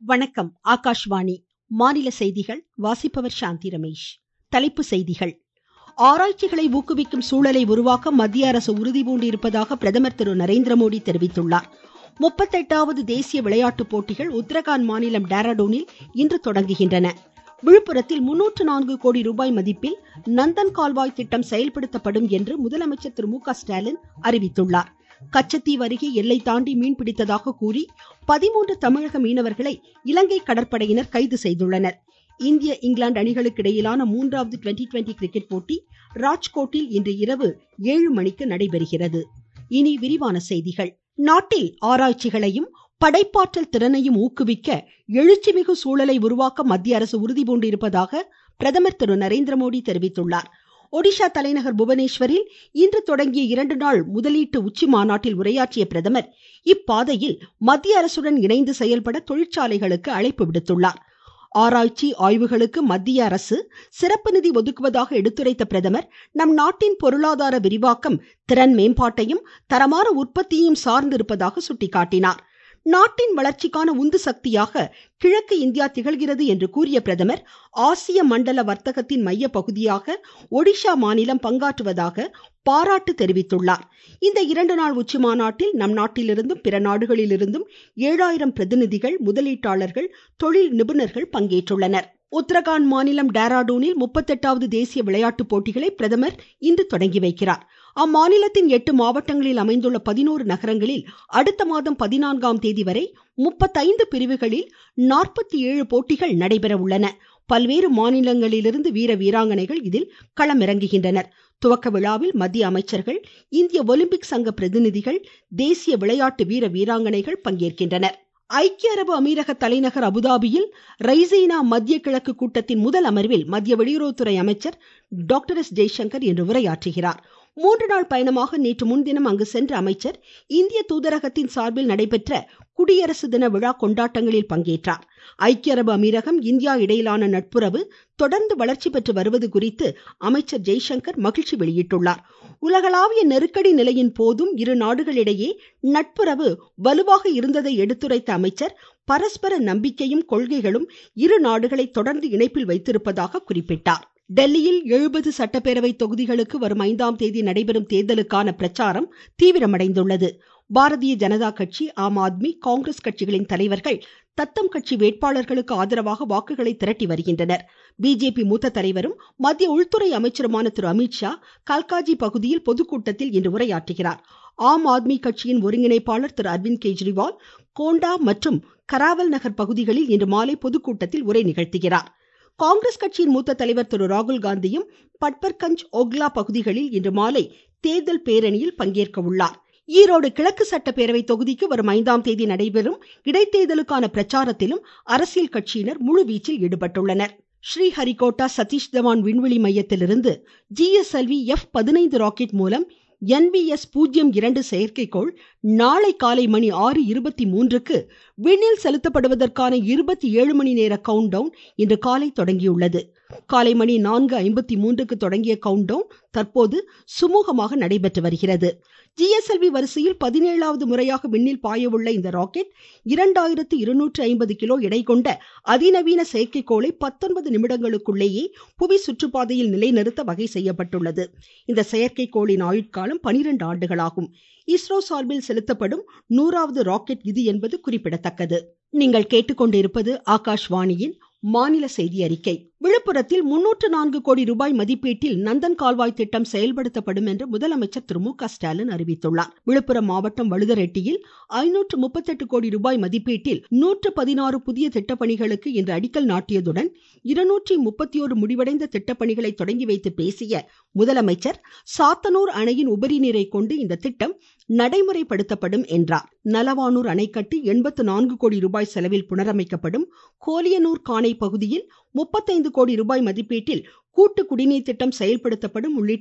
வணக்கம் ஆகாஷ்வாணி மாநில செய்திகள் வாசிப்பவர் சாந்தி ரமேஷ் தலைப்புச் செய்திகள் ஆராய்ச்சிகளை ஊக்குவிக்கும் சூழலை உருவாக்க மத்திய அரசு உறுதிபூண்டிருப்பதாக பிரதமர் திரு நரேந்திரமோடி தெரிவித்துள்ளார் முப்பத்தெட்டாவது தேசிய விளையாட்டுப் போட்டிகள் உத்தரகாண்ட் மாநிலம் டேராடூனில் இன்று தொடங்குகின்றன விழுப்புரத்தில் முன்னூற்று நான்கு கோடி ரூபாய் மதிப்பில் நந்தன் கால்வாய் திட்டம் செயல்படுத்தப்படும் என்று முதலமைச்சர் திரு மு க ஸ்டாலின் அறிவித்துள்ளார் கச்சத்தீவு அருகே எல்லை தாண்டி மீன் பிடித்ததாக கூறி பதிமூன்று தமிழக மீனவர்களை இலங்கை கடற்படையினர் கைது செய்துள்ளனர் இந்திய இங்கிலாந்து அணிகளுக்கு இடையிலான மூன்றாவது டுவெண்டி டுவெண்டி கிரிக்கெட் போட்டி ராஜ்கோட்டில் இன்று இரவு ஏழு மணிக்கு நடைபெறுகிறது இனி விரிவான செய்திகள் நாட்டில் ஆராய்ச்சிகளையும் படைப்பாற்றல் திறனையும் ஊக்குவிக்க எழுச்சிமிகு சூழலை உருவாக்க மத்திய அரசு உறுதிபூண்டிருப்பதாக பிரதமர் திரு நரேந்திரமோடி தெரிவித்துள்ளார் ஒடிஷா தலைநகர் புவனேஸ்வரில் இன்று தொடங்கிய இரண்டு நாள் முதலீட்டு உச்சி மாநாட்டில் உரையாற்றிய பிரதமர் இப்பாதையில் மத்திய அரசுடன் இணைந்து செயல்பட தொழிற்சாலைகளுக்கு அழைப்பு விடுத்துள்ளார் ஆராய்ச்சி ஆய்வுகளுக்கு மத்திய அரசு சிறப்பு நிதி ஒதுக்குவதாக எடுத்துரைத்த பிரதமர் நம் நாட்டின் பொருளாதார விரிவாக்கம் திறன் மேம்பாட்டையும் தரமான உற்பத்தியையும் சார்ந்திருப்பதாக சுட்டிக்காட்டினார் நாட்டின் வளர்ச்சிக்கான உந்து சக்தியாக கிழக்கு இந்தியா திகழ்கிறது என்று கூறிய பிரதமர் ஆசிய மண்டல வர்த்தகத்தின் மைய பகுதியாக ஒடிஷா மாநிலம் பங்காற்றுவதாக பாராட்டு தெரிவித்துள்ளார் இந்த இரண்டு நாள் உச்சி மாநாட்டில் நம் நாட்டிலிருந்தும் பிற நாடுகளிலிருந்தும் ஏழாயிரம் பிரதிநிதிகள் முதலீட்டாளர்கள் தொழில் நிபுணர்கள் பங்கேற்றுள்ளனர் உத்தரகாண்ட் மாநிலம் டேராடூனில் முப்பத்தெட்டாவது தேசிய விளையாட்டுப் போட்டிகளை பிரதமர் இன்று தொடங்கி வைக்கிறார் அம்மாநிலத்தின் எட்டு மாவட்டங்களில் அமைந்துள்ள பதினோரு நகரங்களில் அடுத்த மாதம் பதினான்காம் தேதி வரை முப்பத்தைந்து பிரிவுகளில் நாற்பத்தி ஏழு போட்டிகள் நடைபெற உள்ளன பல்வேறு மாநிலங்களிலிருந்து வீர வீராங்கனைகள் இதில் களமிறங்குகின்றனர் துவக்க விழாவில் மத்திய அமைச்சர்கள் இந்திய ஒலிம்பிக் சங்க பிரதிநிதிகள் தேசிய விளையாட்டு வீர வீராங்கனைகள் பங்கேற்கின்றனர் ஐக்கிய அரபு அமீரக தலைநகர் அபுதாபியில் ரைசீனா மத்திய கிழக்கு கூட்டத்தின் முதல் அமர்வில் மத்திய வெளியுறவுத்துறை அமைச்சர் டாக்டர் எஸ் ஜெய்சங்கர் இன்று உரையாற்றுகிறார் மூன்று நாள் பயணமாக நேற்று முன்தினம் அங்கு சென்ற அமைச்சர் இந்திய தூதரகத்தின் சார்பில் நடைபெற்ற குடியரசு தின விழா கொண்டாட்டங்களில் பங்கேற்றார் ஐக்கிய அரபு அமீரகம் இந்தியா இடையிலான நட்புறவு தொடர்ந்து வளர்ச்சி பெற்று வருவது குறித்து அமைச்சர் ஜெய்சங்கர் மகிழ்ச்சி வெளியிட்டுள்ளார் உலகளாவிய நெருக்கடி நிலையின் போதும் இரு நாடுகளிடையே நட்புறவு வலுவாக இருந்ததை எடுத்துரைத்த அமைச்சர் பரஸ்பர நம்பிக்கையும் கொள்கைகளும் இரு நாடுகளை தொடர்ந்து இணைப்பில் வைத்திருப்பதாக குறிப்பிட்டார் டெல்லியில் எழுபது சட்டப்பேரவை தொகுதிகளுக்கு வரும் ஐந்தாம் தேதி நடைபெறும் தேர்தலுக்கான பிரச்சாரம் தீவிரமடைந்துள்ளது பாரதிய ஜனதா கட்சி ஆம் ஆத்மி காங்கிரஸ் கட்சிகளின் தலைவர்கள் தத்தம் கட்சி வேட்பாளர்களுக்கு ஆதரவாக வாக்குகளை திரட்டி வருகின்றனர் பிஜேபி மூத்த தலைவரும் மத்திய உள்துறை அமைச்சருமான திரு அமித்ஷா கல்காஜி பகுதியில் பொதுக்கூட்டத்தில் இன்று உரையாற்றுகிறார் ஆம் ஆத்மி கட்சியின் ஒருங்கிணைப்பாளர் திரு அரவிந்த் கெஜ்ரிவால் கோண்டா மற்றும் கராவல் நகர் பகுதிகளில் இன்று மாலை பொதுக்கூட்டத்தில் உரை நிகழ்த்துகிறார் காங்கிரஸ் கட்சியின் மூத்த தலைவர் திரு ராகுல் காந்தியும் பட்பர்கஞ்ச் ஓக்லா பகுதிகளில் இன்று மாலை தேர்தல் பேரணியில் பங்கேற்க உள்ளார் ஈரோடு கிழக்கு சட்டப்பேரவை தொகுதிக்கு வரும் ஐந்தாம் தேதி நடைபெறும் இடைத்தேர்தலுக்கான பிரச்சாரத்திலும் அரசியல் கட்சியினர் முழுவீச்சில் ஈடுபட்டுள்ளனர் ஸ்ரீஹரிகோட்டா சதீஷ் தவான் விண்வெளி மையத்திலிருந்து ஜிஎஸ்எல்வி எஃப் பதினைந்து ராக்கெட் மூலம் என்விஎஸ் பூஜ்ஜியம் இரண்டு செயற்கைக்கோள் நாளை காலை மணி ஆறு இருபத்தி மூன்றுக்கு விண்ணில் செலுத்தப்படுவதற்கான இருபத்தி ஏழு மணி நேர கவுண்ட் டவுன் இன்று காலை தொடங்கியுள்ளது காலை மணி நான்கு ஐம்பத்தி மூன்றுக்கு தொடங்கிய கவுண்ட் டவுன் தற்போது சுமூகமாக நடைபெற்று வருகிறது ஜிஎஸ்எல்வி வரிசையில் பதினேழாவது முறையாக விண்ணில் பாயவுள்ள இந்த ராக்கெட் இரண்டாயிரத்து இருநூற்று ஐம்பது கிலோ எடை கொண்ட அதிநவீன செயற்கைக்கோளை பத்தொன்பது நிமிடங்களுக்குள்ளேயே புவி சுற்றுப்பாதையில் நிலைநிறுத்த வகை செய்யப்பட்டுள்ளது இந்த செயற்கைக்கோளின் ஆயுட்காலம் பனிரெண்டு ஆண்டுகளாகும் இஸ்ரோ சார்பில் செலுத்தப்படும் நூறாவது ராக்கெட் இது என்பது குறிப்பிடத்தக்கது நீங்கள் கேட்டுக்கொண்டிருப்பது ஆகாஷ்வாணியின் மாநில செய்தி அறிக்கை விழுப்புரத்தில் முன்னூற்று நான்கு கோடி ரூபாய் மதிப்பீட்டில் நந்தன் கால்வாய் திட்டம் செயல்படுத்தப்படும் என்று முதலமைச்சர் திரு மு க ஸ்டாலின் அறிவித்துள்ளார் விழுப்புரம் மாவட்டம் வழுதரெட்டியில் ஐநூற்று முப்பத்தெட்டு கோடி ரூபாய் மதிப்பீட்டில் நூற்று பதினாறு புதிய திட்டப்பணிகளுக்கு இன்று அடிக்கல் நாட்டியதுடன் இருநூற்றி முப்பத்தி ஒரு முடிவடைந்த திட்டப்பணிகளை தொடங்கி வைத்து பேசிய முதலமைச்சர் சாத்தனூர் அணையின் உபரி நீரை கொண்டு இந்த திட்டம் நடைமுறைப்படுத்தப்படும் என்றார் நலவானூர் அணை கட்டி எண்பத்து நான்கு கோடி ரூபாய் செலவில் புனரமைக்கப்படும் கோலியனூர் காணை பகுதியில் முப்பத்தைந்து கோடி ரூபாய் மதிப்பீட்டில் கூட்டு குடிநீர் திட்டம் செயல்படுத்தப்படும் உள்ளிட்ட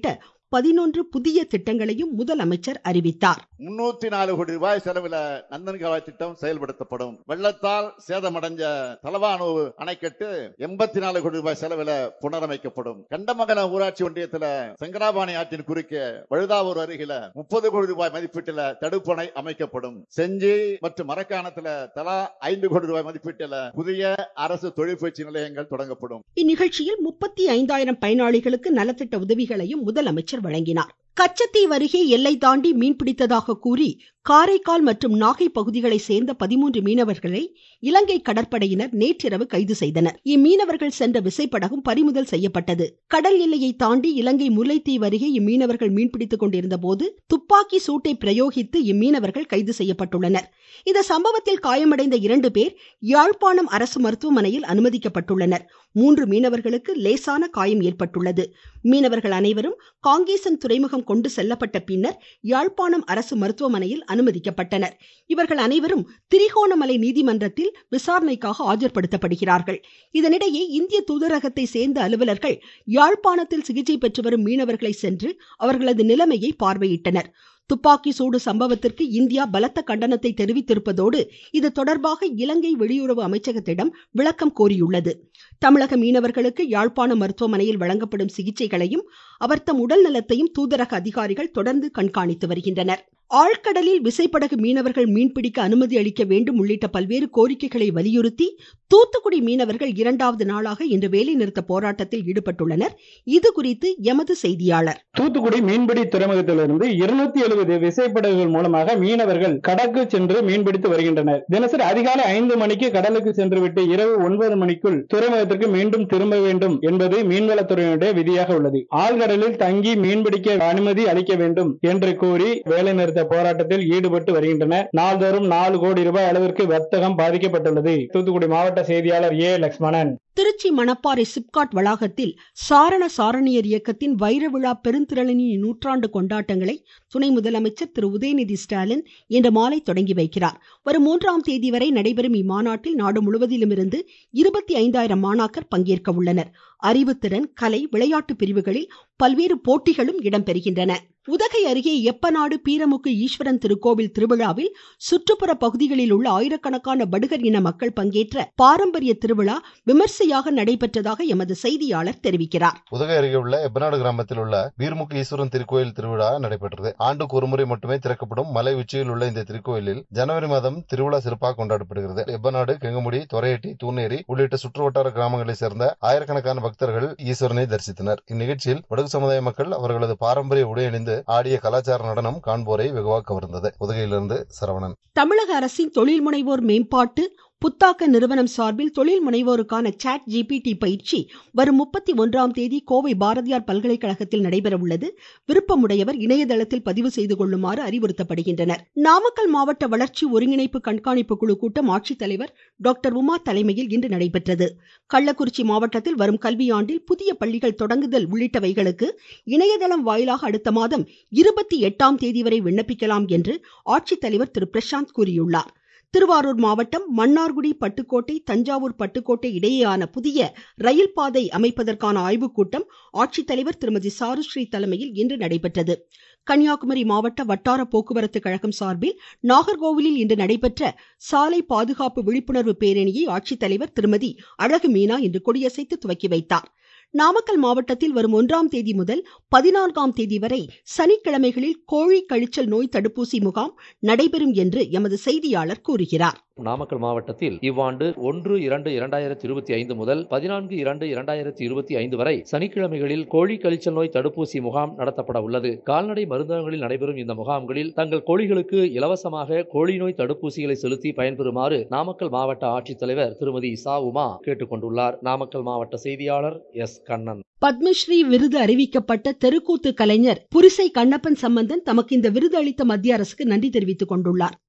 பதினொன்று புதிய திட்டங்களையும் முதலமைச்சர் அறிவித்தார் முன்னூத்தி நாலு கோடி ரூபாய் செலவில் நந்தன்காவாய் திட்டம் செயல்படுத்தப்படும் வெள்ளத்தால் சேதமடைஞ்ச தலவானூர் அணைக்கட்டு எண்பத்தி நாலு கோடி ரூபாய் செலவில் புனரமைக்கப்படும் கண்டமங்கலம் ஊராட்சி ஒன்றியத்தில் செங்கராபாணி ஆற்றின் குறுக்கே வழுதாவூர் அருகில முப்பது கோடி ரூபாய் மதிப்பீட்டில் தடுப்பணை அமைக்கப்படும் செஞ்சி மற்றும் மரக்காணத்துல தலா ஐந்து கோடி ரூபாய் மதிப்பீட்டில் புதிய அரசு தொழிற்பயிற்சி நிலையங்கள் தொடங்கப்படும் இந்நிகழ்ச்சியில் முப்பத்தி ஐந்தாயிரம் பயனாளிகளுக்கு நலத்திட்ட உதவிகளையும் முதலமைச்சர் வழங்கினார் கச்சத்தீவு அருகே எல்லை தாண்டி மீன்பிடித்ததாக கூறி காரைக்கால் மற்றும் நாகை பகுதிகளை சேர்ந்த பதிமூன்று மீனவர்களை இலங்கை கடற்படையினர் நேற்றிரவு கைது செய்தனர் இம்மீனவர்கள் சென்ற விசைப்படகும் பறிமுதல் செய்யப்பட்டது கடல் எல்லையை தாண்டி இலங்கை முல்லைத்தீவு அருகே இம்மீனவர்கள் மீன்பிடித்துக் கொண்டிருந்த போது துப்பாக்கி சூட்டை பிரயோகித்து இம்மீனவர்கள் கைது செய்யப்பட்டுள்ளனர் இந்த சம்பவத்தில் காயமடைந்த இரண்டு பேர் யாழ்ப்பாணம் அரசு மருத்துவமனையில் அனுமதிக்கப்பட்டுள்ளனர் மூன்று மீனவர்களுக்கு லேசான காயம் ஏற்பட்டுள்ளது மீனவர்கள் அனைவரும் காங்கேசன் துறைமுகம் கொண்டு செல்லப்பட்ட பின்னர் யாழ்ப்பாணம் அரசு மருத்துவமனையில் அனுமதிக்கப்பட்டனர் இவர்கள் அனைவரும் திரிகோணமலை நீதிமன்றத்தில் விசாரணைக்காக ஆஜர்படுத்தப்படுகிறார்கள் இதனிடையே இந்திய தூதரகத்தை சேர்ந்த அலுவலர்கள் யாழ்ப்பாணத்தில் சிகிச்சை பெற்று வரும் மீனவர்களை சென்று அவர்களது நிலைமையை பார்வையிட்டனர் துப்பாக்கி சூடு சம்பவத்திற்கு இந்தியா பலத்த கண்டனத்தை தெரிவித்திருப்பதோடு இது தொடர்பாக இலங்கை வெளியுறவு அமைச்சகத்திடம் விளக்கம் கோரியுள்ளது தமிழக மீனவர்களுக்கு யாழ்ப்பாண மருத்துவமனையில் வழங்கப்படும் சிகிச்சைகளையும் அவர்தம் உடல் நலத்தையும் தூதரக அதிகாரிகள் தொடர்ந்து கண்காணித்து வருகின்றனர் ஆழ்கடலில் விசைப்படகு மீனவர்கள் மீன்பிடிக்க அனுமதி அளிக்க வேண்டும் உள்ளிட்ட பல்வேறு கோரிக்கைகளை வலியுறுத்தி தூத்துக்குடி மீனவர்கள் இரண்டாவது நாளாக இன்று வேலைநிறுத்த போராட்டத்தில் ஈடுபட்டுள்ளனர் இது குறித்து எமது செய்தியாளர் தூத்துக்குடி மீன்பிடி துறைமுகத்திலிருந்து இருநூத்தி எழுபது விசைப்படகுகள் மூலமாக மீனவர்கள் கடலுக்கு சென்று மீன்பிடித்து வருகின்றனர் தினசரி அதிகாலை ஐந்து மணிக்கு கடலுக்கு சென்றுவிட்டு இரவு ஒன்பது மணிக்குள் துறைமுகத்திற்கு மீண்டும் திரும்ப வேண்டும் என்பது மீன்வளத்துறையினுடைய விதியாக உள்ளது ஆழ்கடலில் தங்கி மீன்பிடிக்க அனுமதி அளிக்க வேண்டும் என்று கூறி வேலைநிறுத்த போராட்டத்தில் ஈடுபட்டு வருகின்றனர் நாள்தோறும் நாலு கோடி ரூபாய் அளவிற்கு வர்த்தகம் பாதிக்கப்பட்டுள்ளது தூத்துக்குடி மாவட்ட செய்தியாளர் ஏ லட்சுமணன் திருச்சி மணப்பாறை சிப்காட் வளாகத்தில் சாரண சாரணியர் இயக்கத்தின் வைர விழா பெருந்திரளினி நூற்றாண்டு கொண்டாட்டங்களை துணை முதலமைச்சர் திரு உதயநிதி ஸ்டாலின் இன்று மாலை தொடங்கி வைக்கிறார் வரும் மூன்றாம் தேதி வரை நடைபெறும் இம்மாநாட்டில் நாடு முழுவதிலும் இருந்து இருபத்தி ஐந்தாயிரம் மாணாக்கர் பங்கேற்க உள்ளனர் அறிவுத்திறன் கலை விளையாட்டு பிரிவுகளில் பல்வேறு போட்டிகளும் இடம்பெறுகின்றன உதகை அருகே எப்பநாடு பீரமுக்கு ஈஸ்வரன் திருக்கோவில் திருவிழாவில் சுற்றுப்புற பகுதிகளில் உள்ள ஆயிரக்கணக்கான படுகர் இன மக்கள் பங்கேற்ற பாரம்பரிய திருவிழா விமர்சையாக நடைபெற்றதாக எமது செய்தியாளர் தெரிவிக்கிறார் உதகை அருகே உள்ள எப்பநாடு கிராமத்தில் உள்ள வீர்முக ஈஸ்வரன் திருக்கோயில் திருவிழா நடைபெற்றது ஆண்டுக்கு ஒருமுறை மட்டுமே திறக்கப்படும் மலை உச்சியில் உள்ள இந்த திருக்கோயிலில் ஜனவரி மாதம் திருவிழா சிறப்பாக கொண்டாடப்படுகிறது எப்பநாடு கெங்கமுடி தொரையட்டி தூணேரி உள்ளிட்ட சுற்றுவட்டார கிராமங்களைச் சேர்ந்த ஆயிரக்கணக்கான பக்தர்கள் ஈஸ்வரனை தரிசித்தனர் இந்நிகழ்ச்சியில் வடக்கு சமுதாய மக்கள் அவர்களது பாரம்பரிய உடை அணிந்து ஆடிய கலாச்சார நடனம் காண்போரை வெகுவாக கவர்ந்தது உதகையிலிருந்து சரவணன் தமிழக அரசின் தொழில் முனைவோர் மேம்பாட்டு புத்தாக்க நிறுவனம் சார்பில் தொழில் முனைவோருக்கான சாட் ஜிபிடி பயிற்சி வரும் முப்பத்தி ஒன்றாம் தேதி கோவை பாரதியார் பல்கலைக்கழகத்தில் நடைபெற உள்ளது விருப்பமுடையவர் இணையதளத்தில் பதிவு செய்து கொள்ளுமாறு அறிவுறுத்தப்படுகின்றனர் நாமக்கல் மாவட்ட வளர்ச்சி ஒருங்கிணைப்பு கண்காணிப்பு குழு கூட்டம் ஆட்சித்தலைவர் டாக்டர் உமா தலைமையில் இன்று நடைபெற்றது கள்ளக்குறிச்சி மாவட்டத்தில் வரும் கல்வியாண்டில் புதிய பள்ளிகள் தொடங்குதல் உள்ளிட்டவைகளுக்கு இணையதளம் வாயிலாக அடுத்த மாதம் இருபத்தி எட்டாம் தேதி வரை விண்ணப்பிக்கலாம் என்று ஆட்சித்தலைவர் திரு பிரசாந்த் கூறியுள்ளார் திருவாரூர் மாவட்டம் மன்னார்குடி பட்டுக்கோட்டை தஞ்சாவூர் பட்டுக்கோட்டை இடையேயான புதிய ரயில் பாதை அமைப்பதற்கான ஆய்வுக் கூட்டம் ஆட்சித்தலைவர் திருமதி சாருஸ்ரீ தலைமையில் இன்று நடைபெற்றது கன்னியாகுமரி மாவட்ட வட்டார போக்குவரத்து கழகம் சார்பில் நாகர்கோவிலில் இன்று நடைபெற்ற சாலை பாதுகாப்பு விழிப்புணர்வு பேரணியை ஆட்சித்தலைவர் திருமதி அழகு மீனா இன்று கொடியசைத்து துவக்கி வைத்தார் நாமக்கல் மாவட்டத்தில் வரும் ஒன்றாம் தேதி முதல் பதினான்காம் தேதி வரை சனிக்கிழமைகளில் கோழி கழிச்சல் நோய் தடுப்பூசி முகாம் நடைபெறும் என்று எமது செய்தியாளர் கூறுகிறார் நாமக்கல் மாவட்டத்தில் இவ்வாண்டு ஒன்று இரண்டு இரண்டாயிரத்தி இருபத்தி ஐந்து முதல் பதினான்கு இரண்டு இரண்டாயிரத்தி இருபத்தி ஐந்து வரை சனிக்கிழமைகளில் கோழி கழிச்சல் நோய் தடுப்பூசி முகாம் நடத்தப்பட உள்ளது கால்நடை மருந்தகங்களில் நடைபெறும் இந்த முகாம்களில் தங்கள் கோழிகளுக்கு இலவசமாக கோழி நோய் தடுப்பூசிகளை செலுத்தி பயன்பெறுமாறு நாமக்கல் மாவட்ட ஆட்சித்தலைவர் திருமதி சா உமா கேட்டுக்கொண்டுள்ளார் நாமக்கல் மாவட்ட செய்தியாளர் எஸ் கண்ணன் பத்மஸ்ரீ விருது அறிவிக்கப்பட்ட தெருக்கூத்து கலைஞர் புரிசை கண்ணப்பன் சம்பந்தன் தமக்கு இந்த விருது அளித்த மத்திய அரசுக்கு நன்றி தெரிவித்துக் கொண்டுள்ளார்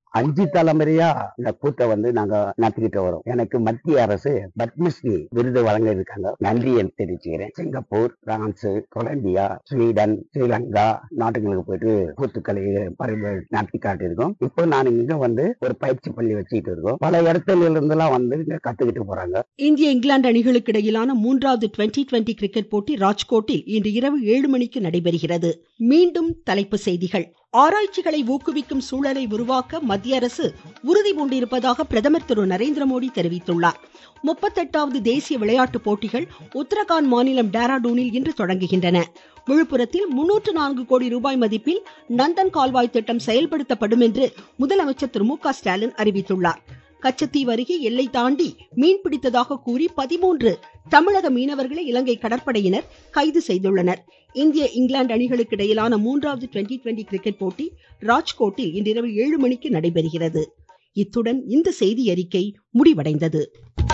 அஞ்சு தலைமுறையா இந்த கூத்தை வந்து நாங்க நடத்திக்கிட்டு வரோம் எனக்கு மத்திய அரசு பத்மஸ்ரீ விருது வழங்க இருக்காங்க நன்றி என்று தெரிவிச்சுக்கிறேன் Singapore France Colombia Sweden Sri Lanka நாட்டுகளுக்கு போயிட்டு கூத்துக்களை பரிவு நடத்தி காட்டியிருக்கோம் இப்போ நான் இங்க வந்து ஒரு பயிற்சி பள்ளி வச்சுக்கிட்டு இருக்கோம் பல இடத்துல இருந்தெல்லாம் வந்து இங்க கத்துக்கிட்டு போறாங்க இந்திய இங்கிலாந்து அணிகளுக்கு இடையிலான மூன்றாவது டுவெண்டி டுவெண்டி கிரிக்கெட் போட்டி ராஜ்கோட்டில் இன்று இரவு ஏழு மணிக்கு நடைபெறுகிறது மீண்டும் தலைப்பு செய்திகள் ஆராய்ச்சிகளை ஊக்குவிக்கும் சூழலை உருவாக்க மத்திய அரசு உறுதி பூண்டிருப்பதாக பிரதமர் திரு நரேந்திர மோடி தெரிவித்துள்ளார் முப்பத்தெட்டாவது தேசிய விளையாட்டுப் போட்டிகள் உத்தரகாண்ட் மாநிலம் டேராடூனில் இன்று தொடங்குகின்றன விழுப்புரத்தில் முன்னூற்று நான்கு கோடி ரூபாய் மதிப்பில் நந்தன் கால்வாய் திட்டம் செயல்படுத்தப்படும் என்று முதலமைச்சர் திரு மு க ஸ்டாலின் அறிவித்துள்ளார் கச்சத்தீவு அருகே எல்லை தாண்டி மீன் பிடித்ததாக கூறி பதிமூன்று தமிழக மீனவர்களை இலங்கை கடற்படையினர் கைது செய்துள்ளனர் இந்திய இங்கிலாந்து அணிகளுக்கு இடையிலான மூன்றாவது டுவெண்டி டுவெண்டி கிரிக்கெட் போட்டி ராஜ்கோட்டில் இன்றிரவு ஏழு மணிக்கு நடைபெறுகிறது இத்துடன் இந்த செய்தி அறிக்கை முடிவடைந்தது